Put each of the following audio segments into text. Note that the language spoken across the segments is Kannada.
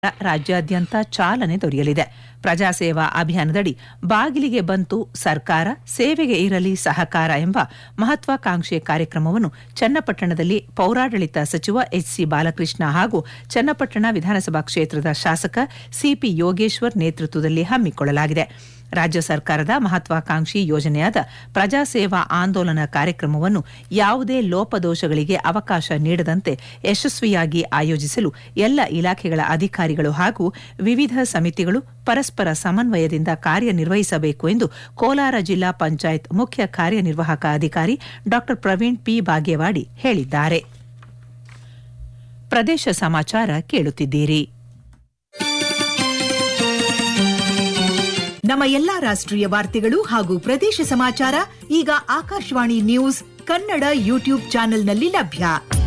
ರಾಜ್ಯಾದ್ಯಂತ ಚಾಲನೆ ದೊರೆಯಲಿದೆ ಪ್ರಜಾಸೇವಾ ಅಭಿಯಾನದಡಿ ಬಾಗಿಲಿಗೆ ಬಂತು ಸರ್ಕಾರ ಸೇವೆಗೆ ಇರಲಿ ಸಹಕಾರ ಎಂಬ ಮಹತ್ವಾಕಾಂಕ್ಷೆ ಕಾರ್ಯಕ್ರಮವನ್ನು ಚನ್ನಪಟ್ಟಣದಲ್ಲಿ ಪೌರಾಡಳಿತ ಸಚಿವ ಎಚ್ಸಿ ಬಾಲಕೃಷ್ಣ ಹಾಗೂ ಚನ್ನಪಟ್ಟಣ ವಿಧಾನಸಭಾ ಕ್ಷೇತ್ರದ ಶಾಸಕ ಸಿಪಿ ಯೋಗೇಶ್ವರ್ ನೇತೃತ್ವದಲ್ಲಿ ಹಮ್ಮಿಕೊಳ್ಳಲಾಗಿದೆ ರಾಜ್ಯ ಸರ್ಕಾರದ ಮಹತ್ವಾಕಾಂಕ್ಷಿ ಯೋಜನೆಯಾದ ಪ್ರಜಾಸೇವಾ ಆಂದೋಲನ ಕಾರ್ಯಕ್ರಮವನ್ನು ಯಾವುದೇ ಲೋಪದೋಷಗಳಿಗೆ ಅವಕಾಶ ನೀಡದಂತೆ ಯಶಸ್ವಿಯಾಗಿ ಆಯೋಜಿಸಲು ಎಲ್ಲ ಇಲಾಖೆಗಳ ಅಧಿಕಾರಿಗಳು ಹಾಗೂ ವಿವಿಧ ಸಮಿತಿಗಳು ಪರಸ್ಪರ ಸಮನ್ವಯದಿಂದ ಕಾರ್ಯನಿರ್ವಹಿಸಬೇಕು ಎಂದು ಕೋಲಾರ ಜಿಲ್ಲಾ ಪಂಚಾಯತ್ ಮುಖ್ಯ ಕಾರ್ಯನಿರ್ವಾಹಕ ಅಧಿಕಾರಿ ಡಾ ಪ್ರವೀಣ್ ಪಿ ಬಾಗೇವಾಡಿ ಹೇಳಿದ್ದಾರೆ ಪ್ರದೇಶ ಸಮಾಚಾರ ಕೇಳುತ್ತಿದ್ದೀರಿ ನಮ್ಮ ಎಲ್ಲಾ ರಾಷ್ಟ್ರೀಯ ವಾರ್ತೆಗಳು ಹಾಗೂ ಪ್ರದೇಶ ಸಮಾಚಾರ ಈಗ ಆಕಾಶವಾಣಿ ನ್ಯೂಸ್ ಕನ್ನಡ ಯೂಟ್ಯೂಬ್ ಚಾನೆಲ್ನಲ್ಲಿ ಲಭ್ಯ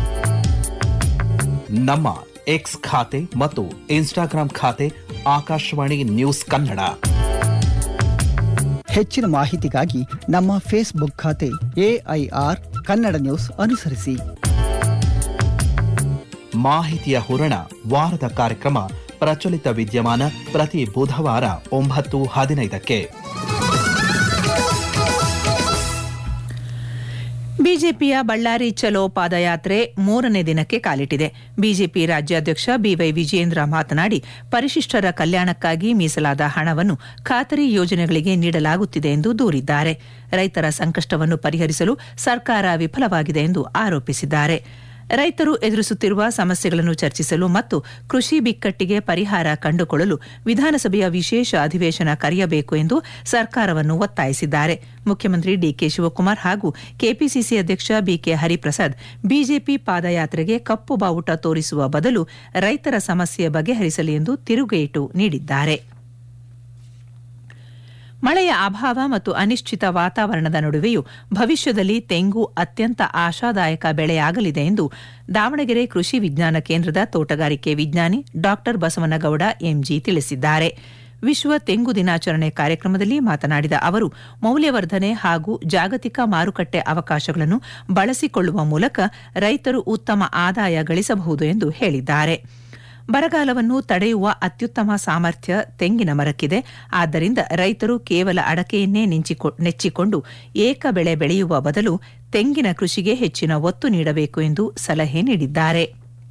ನಮ್ಮ ಎಕ್ಸ್ ಖಾತೆ ಮತ್ತು ಇನ್ಸ್ಟಾಗ್ರಾಂ ಖಾತೆ ಆಕಾಶವಾಣಿ ನ್ಯೂಸ್ ಕನ್ನಡ ಹೆಚ್ಚಿನ ಮಾಹಿತಿಗಾಗಿ ನಮ್ಮ ಫೇಸ್ಬುಕ್ ಖಾತೆ ಎಐಆರ್ ಕನ್ನಡ ನ್ಯೂಸ್ ಅನುಸರಿಸಿ ಮಾಹಿತಿಯ ಹೂರಣ ವಾರದ ಕಾರ್ಯಕ್ರಮ ಪ್ರಚಲಿತ ವಿದ್ಯಮಾನ ಪ್ರತಿ ಬುಧವಾರ ಒಂಬತ್ತು ಹದಿನೈದಕ್ಕೆ ಬಿಜೆಪಿಯ ಬಳ್ಳಾರಿ ಚಲೋ ಪಾದಯಾತ್ರೆ ಮೂರನೇ ದಿನಕ್ಕೆ ಕಾಲಿಟ್ಟಿದೆ ಬಿಜೆಪಿ ರಾಜ್ಯಾಧ್ಯಕ್ಷ ಬಿವೈ ವಿಜಯೇಂದ್ರ ಮಾತನಾಡಿ ಪರಿಶಿಷ್ಟರ ಕಲ್ಯಾಣಕ್ಕಾಗಿ ಮೀಸಲಾದ ಹಣವನ್ನು ಖಾತರಿ ಯೋಜನೆಗಳಿಗೆ ನೀಡಲಾಗುತ್ತಿದೆ ಎಂದು ದೂರಿದ್ದಾರೆ ರೈತರ ಸಂಕಷ್ಟವನ್ನು ಪರಿಹರಿಸಲು ಸರ್ಕಾರ ವಿಫಲವಾಗಿದೆ ಎಂದು ಆರೋಪಿಸಿದ್ದಾರೆ ರೈತರು ಎದುರಿಸುತ್ತಿರುವ ಸಮಸ್ಯೆಗಳನ್ನು ಚರ್ಚಿಸಲು ಮತ್ತು ಕೃಷಿ ಬಿಕ್ಕಟ್ಟಿಗೆ ಪರಿಹಾರ ಕಂಡುಕೊಳ್ಳಲು ವಿಧಾನಸಭೆಯ ವಿಶೇಷ ಅಧಿವೇಶನ ಕರೆಯಬೇಕು ಎಂದು ಸರ್ಕಾರವನ್ನು ಒತ್ತಾಯಿಸಿದ್ದಾರೆ ಮುಖ್ಯಮಂತ್ರಿ ಡಿಕೆ ಶಿವಕುಮಾರ್ ಹಾಗೂ ಕೆಪಿಸಿಸಿ ಅಧ್ಯಕ್ಷ ಬಿಕೆ ಹರಿಪ್ರಸಾದ್ ಬಿಜೆಪಿ ಪಾದಯಾತ್ರೆಗೆ ಕಪ್ಪು ಬಾವುಟ ತೋರಿಸುವ ಬದಲು ರೈತರ ಸಮಸ್ಯೆ ಬಗೆಹರಿಸಲಿ ಎಂದು ತಿರುಗೇಟು ನೀಡಿದ್ದಾರೆ ಮಳೆಯ ಅಭಾವ ಮತ್ತು ಅನಿಶ್ಚಿತ ವಾತಾವರಣದ ನಡುವೆಯೂ ಭವಿಷ್ಯದಲ್ಲಿ ತೆಂಗು ಅತ್ಯಂತ ಆಶಾದಾಯಕ ಬೆಳೆಯಾಗಲಿದೆ ಎಂದು ದಾವಣಗೆರೆ ಕೃಷಿ ವಿಜ್ಞಾನ ಕೇಂದ್ರದ ತೋಟಗಾರಿಕೆ ವಿಜ್ಞಾನಿ ಡಾ ಬಸವನಗೌಡ ಎಂಜಿ ತಿಳಿಸಿದ್ದಾರೆ ವಿಶ್ವ ತೆಂಗು ದಿನಾಚರಣೆ ಕಾರ್ಯಕ್ರಮದಲ್ಲಿ ಮಾತನಾಡಿದ ಅವರು ಮೌಲ್ಯವರ್ಧನೆ ಹಾಗೂ ಜಾಗತಿಕ ಮಾರುಕಟ್ಟೆ ಅವಕಾಶಗಳನ್ನು ಬಳಸಿಕೊಳ್ಳುವ ಮೂಲಕ ರೈತರು ಉತ್ತಮ ಆದಾಯ ಗಳಿಸಬಹುದು ಎಂದು ಹೇಳಿದ್ದಾರೆ ಬರಗಾಲವನ್ನು ತಡೆಯುವ ಅತ್ಯುತ್ತಮ ಸಾಮರ್ಥ್ಯ ತೆಂಗಿನ ಮರಕ್ಕಿದೆ ಆದ್ದರಿಂದ ರೈತರು ಕೇವಲ ಅಡಕೆಯನ್ನೇ ನೆಚ್ಚಿಕೊಂಡು ಏಕ ಬೆಳೆ ಬೆಳೆಯುವ ಬದಲು ತೆಂಗಿನ ಕೃಷಿಗೆ ಹೆಚ್ಚಿನ ಒತ್ತು ನೀಡಬೇಕು ಎಂದು ಸಲಹೆ ನೀಡಿದ್ದಾರೆ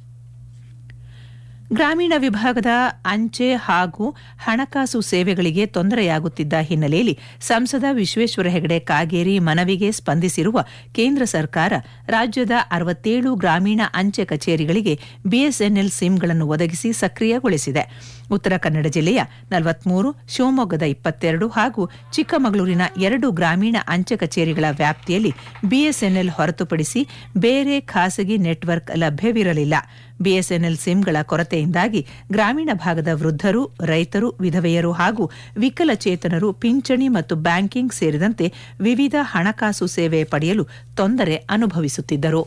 ಗ್ರಾಮೀಣ ವಿಭಾಗದ ಅಂಚೆ ಹಾಗೂ ಹಣಕಾಸು ಸೇವೆಗಳಿಗೆ ತೊಂದರೆಯಾಗುತ್ತಿದ್ದ ಹಿನ್ನೆಲೆಯಲ್ಲಿ ಸಂಸದ ವಿಶ್ವೇಶ್ವರ ಹೆಗಡೆ ಕಾಗೇರಿ ಮನವಿಗೆ ಸ್ಪಂದಿಸಿರುವ ಕೇಂದ್ರ ಸರ್ಕಾರ ರಾಜ್ಯದ ಅರವತ್ತೇಳು ಗ್ರಾಮೀಣ ಅಂಚೆ ಕಚೇರಿಗಳಿಗೆ ಬಿಎಸ್ಎನ್ಎಲ್ ಸಿಮ್ಗಳನ್ನು ಒದಗಿಸಿ ಸಕ್ರಿಯಗೊಳಿಸಿದೆ ಉತ್ತರ ಕನ್ನಡ ಜಿಲ್ಲೆಯ ನಲವತ್ಮೂರು ಶಿವಮೊಗ್ಗದ ಇಪ್ಪತ್ತೆರಡು ಹಾಗೂ ಚಿಕ್ಕಮಗಳೂರಿನ ಎರಡು ಗ್ರಾಮೀಣ ಅಂಚೆ ಕಚೇರಿಗಳ ವ್ಯಾಪ್ತಿಯಲ್ಲಿ ಬಿಎಸ್ಎನ್ಎಲ್ ಹೊರತುಪಡಿಸಿ ಬೇರೆ ಖಾಸಗಿ ನೆಟ್ವರ್ಕ್ ಲಭ್ಯವಿರಲಿಲ್ಲ ಬಿಎಸ್ಎನ್ಎಲ್ ಸಿಮ್ಗಳ ಕೊರತೆಯಿಂದಾಗಿ ಗ್ರಾಮೀಣ ಭಾಗದ ವೃದ್ಧರು ರೈತರು ವಿಧವೆಯರು ಹಾಗೂ ವಿಕಲಚೇತನರು ಪಿಂಚಣಿ ಮತ್ತು ಬ್ಯಾಂಕಿಂಗ್ ಸೇರಿದಂತೆ ವಿವಿಧ ಹಣಕಾಸು ಸೇವೆ ಪಡೆಯಲು ತೊಂದರೆ ಅನುಭವಿಸುತ್ತಿದ್ದರು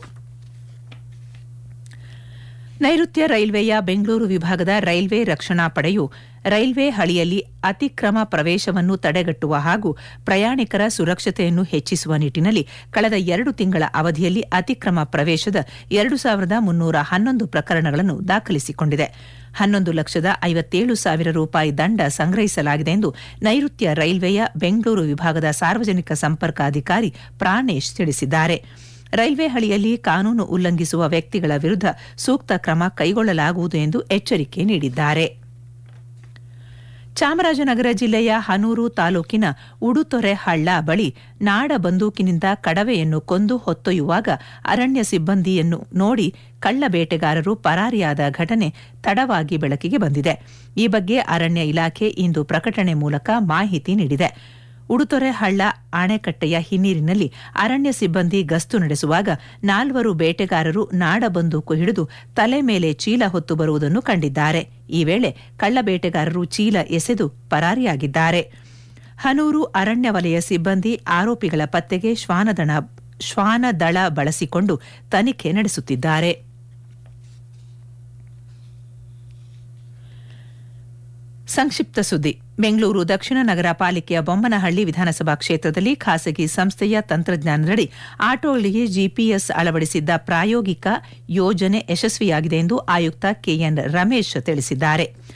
ನೈಋತ್ಯ ರೈಲ್ವೆಯ ಬೆಂಗಳೂರು ವಿಭಾಗದ ರೈಲ್ವೆ ರಕ್ಷಣಾ ಪಡೆಯು ರೈಲ್ವೆ ಹಳಿಯಲ್ಲಿ ಅತಿಕ್ರಮ ಪ್ರವೇಶವನ್ನು ತಡೆಗಟ್ಟುವ ಹಾಗೂ ಪ್ರಯಾಣಿಕರ ಸುರಕ್ಷತೆಯನ್ನು ಹೆಚ್ಚಿಸುವ ನಿಟ್ಟಿನಲ್ಲಿ ಕಳೆದ ಎರಡು ತಿಂಗಳ ಅವಧಿಯಲ್ಲಿ ಅತಿಕ್ರಮ ಪ್ರವೇಶದ ಎರಡು ಸಾವಿರದ ಮುನ್ನೂರ ಹನ್ನೊಂದು ಪ್ರಕರಣಗಳನ್ನು ದಾಖಲಿಸಿಕೊಂಡಿದೆ ಹನ್ನೊಂದು ಲಕ್ಷದ ಐವತ್ತೇಳು ಸಾವಿರ ರೂಪಾಯಿ ದಂಡ ಸಂಗ್ರಹಿಸಲಾಗಿದೆ ಎಂದು ನೈಋತ್ಯ ರೈಲ್ವೆಯ ಬೆಂಗಳೂರು ವಿಭಾಗದ ಸಾರ್ವಜನಿಕ ಸಂಪರ್ಕ ಅಧಿಕಾರಿ ಪ್ರಾಣೇಶ್ ತಿಳಿಸಿದ್ದಾರೆ ರೈಲ್ವೆ ಹಳಿಯಲ್ಲಿ ಕಾನೂನು ಉಲ್ಲಂಘಿಸುವ ವ್ಯಕ್ತಿಗಳ ವಿರುದ್ಧ ಸೂಕ್ತ ಕ್ರಮ ಕೈಗೊಳ್ಳಲಾಗುವುದು ಎಂದು ಎಚ್ಚರಿಕೆ ನೀಡಿದ್ದಾರೆ ಚಾಮರಾಜನಗರ ಜಿಲ್ಲೆಯ ಹನೂರು ತಾಲೂಕಿನ ಉಡುತೊರೆ ಹಳ್ಳ ಬಳಿ ನಾಡ ಬಂದೂಕಿನಿಂದ ಕಡವೆಯನ್ನು ಕೊಂದು ಹೊತ್ತೊಯ್ಯುವಾಗ ಅರಣ್ಯ ಸಿಬ್ಬಂದಿಯನ್ನು ನೋಡಿ ಕಳ್ಳ ಬೇಟೆಗಾರರು ಪರಾರಿಯಾದ ಘಟನೆ ತಡವಾಗಿ ಬೆಳಕಿಗೆ ಬಂದಿದೆ ಈ ಬಗ್ಗೆ ಅರಣ್ಯ ಇಲಾಖೆ ಇಂದು ಪ್ರಕಟಣೆ ಮೂಲಕ ಮಾಹಿತಿ ನೀಡಿದೆ ಉಡುತೊರೆ ಹಳ್ಳ ಅಣೆಕಟ್ಟೆಯ ಹಿನ್ನೀರಿನಲ್ಲಿ ಅರಣ್ಯ ಸಿಬ್ಬಂದಿ ಗಸ್ತು ನಡೆಸುವಾಗ ನಾಲ್ವರು ಬೇಟೆಗಾರರು ನಾಡ ಬಂದೂಕು ಹಿಡಿದು ತಲೆ ಮೇಲೆ ಚೀಲ ಹೊತ್ತು ಬರುವುದನ್ನು ಕಂಡಿದ್ದಾರೆ ಈ ವೇಳೆ ಕಳ್ಳ ಬೇಟೆಗಾರರು ಚೀಲ ಎಸೆದು ಪರಾರಿಯಾಗಿದ್ದಾರೆ ಹನೂರು ಅರಣ್ಯ ವಲಯ ಸಿಬ್ಬಂದಿ ಆರೋಪಿಗಳ ಪತ್ತೆಗೆ ಶ್ವಾನದಳ ಶ್ವಾನದಳ ಬಳಸಿಕೊಂಡು ತನಿಖೆ ನಡೆಸುತ್ತಿದ್ದಾರೆ ಸಂಕ್ಷಿಪ್ತ ಸುದ್ದಿ ಬೆಂಗಳೂರು ದಕ್ಷಿಣ ನಗರ ಪಾಲಿಕೆಯ ಬೊಮ್ಮನಹಳ್ಳಿ ವಿಧಾನಸಭಾ ಕ್ಷೇತ್ರದಲ್ಲಿ ಖಾಸಗಿ ಸಂಸ್ಥೆಯ ತಂತ್ರಜ್ಞಾನದಡಿ ಆಟೋಗಳಿಗೆ ಜಿಪಿಎಸ್ ಅಳವಡಿಸಿದ್ದ ಪ್ರಾಯೋಗಿಕ ಯೋಜನೆ ಯಶಸ್ವಿಯಾಗಿದೆ ಎಂದು ಆಯುಕ್ತ ಕೆಎನ್ ರಮೇಶ್ ತಿಳಿಸಿದ್ದಾರೆ